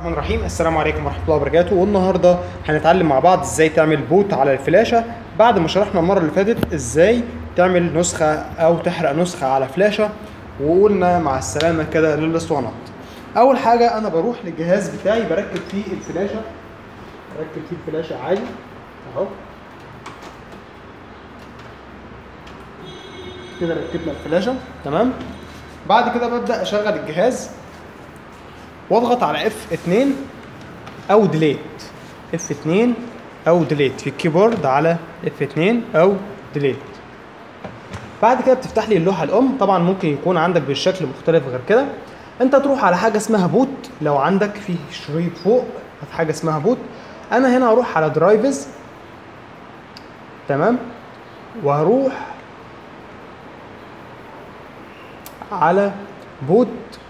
الرحمن الرحيم السلام عليكم ورحمه الله وبركاته والنهارده هنتعلم مع بعض ازاي تعمل بوت على الفلاشه بعد ما شرحنا المره اللي فاتت ازاي تعمل نسخه او تحرق نسخه على فلاشه وقلنا مع السلامه كده للاسطوانات اول حاجه انا بروح للجهاز بتاعي بركب فيه الفلاشه بركب فيه الفلاشه عادي اهو كده ركبنا الفلاشه تمام بعد كده ببدا اشغل الجهاز واضغط على اف 2 او ديليت اف 2 او ديليت في الكيبورد على اف 2 او ديليت بعد كده بتفتح لي اللوحه الام طبعا ممكن يكون عندك بالشكل مختلف غير كده انت تروح على حاجه اسمها بوت لو عندك فيه شريط فوق في حاجه اسمها بوت انا هنا هروح على درايفز تمام وهروح على بوت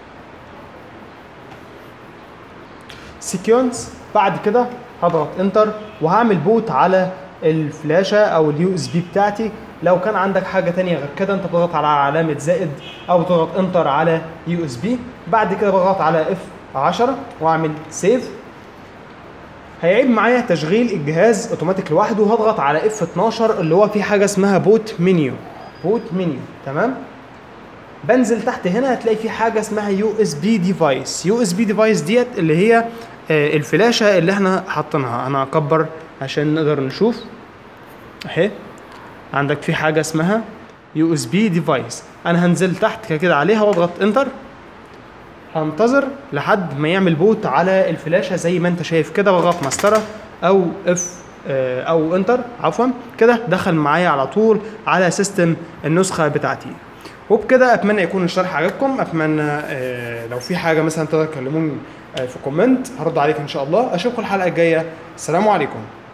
سيكونس بعد كده هضغط انتر وهعمل بوت على الفلاشة او اليو اس بي بتاعتي لو كان عندك حاجة تانية غير كده انت بتضغط على علامة زائد او بتضغط انتر على يو اس بي بعد كده بضغط على اف 10 واعمل سيف هيعيد معايا تشغيل الجهاز اوتوماتيك لوحده وهضغط على اف 12 اللي هو فيه حاجة اسمها بوت منيو بوت منيو تمام بنزل تحت هنا هتلاقي في حاجه اسمها يو اس بي ديفايس يو اس بي ديفايس ديت اللي هي آه، الفلاشه اللي احنا حاطينها انا هكبر عشان نقدر نشوف اهي عندك في حاجه اسمها يو اس بي ديفايس انا هنزل تحت كده عليها واضغط انتر هنتظر لحد ما يعمل بوت على الفلاشه زي ما انت شايف كده بضغط مسطره او اف او انتر عفوا كده دخل معايا على طول على سيستم النسخه بتاعتي وبكده اتمنى يكون الشرح عجبكم اتمنى آه، لو في حاجه مثلا تقدر تكلموني آه، في كومنت هرد عليك ان شاء الله اشوفكم الحلقه الجايه السلام عليكم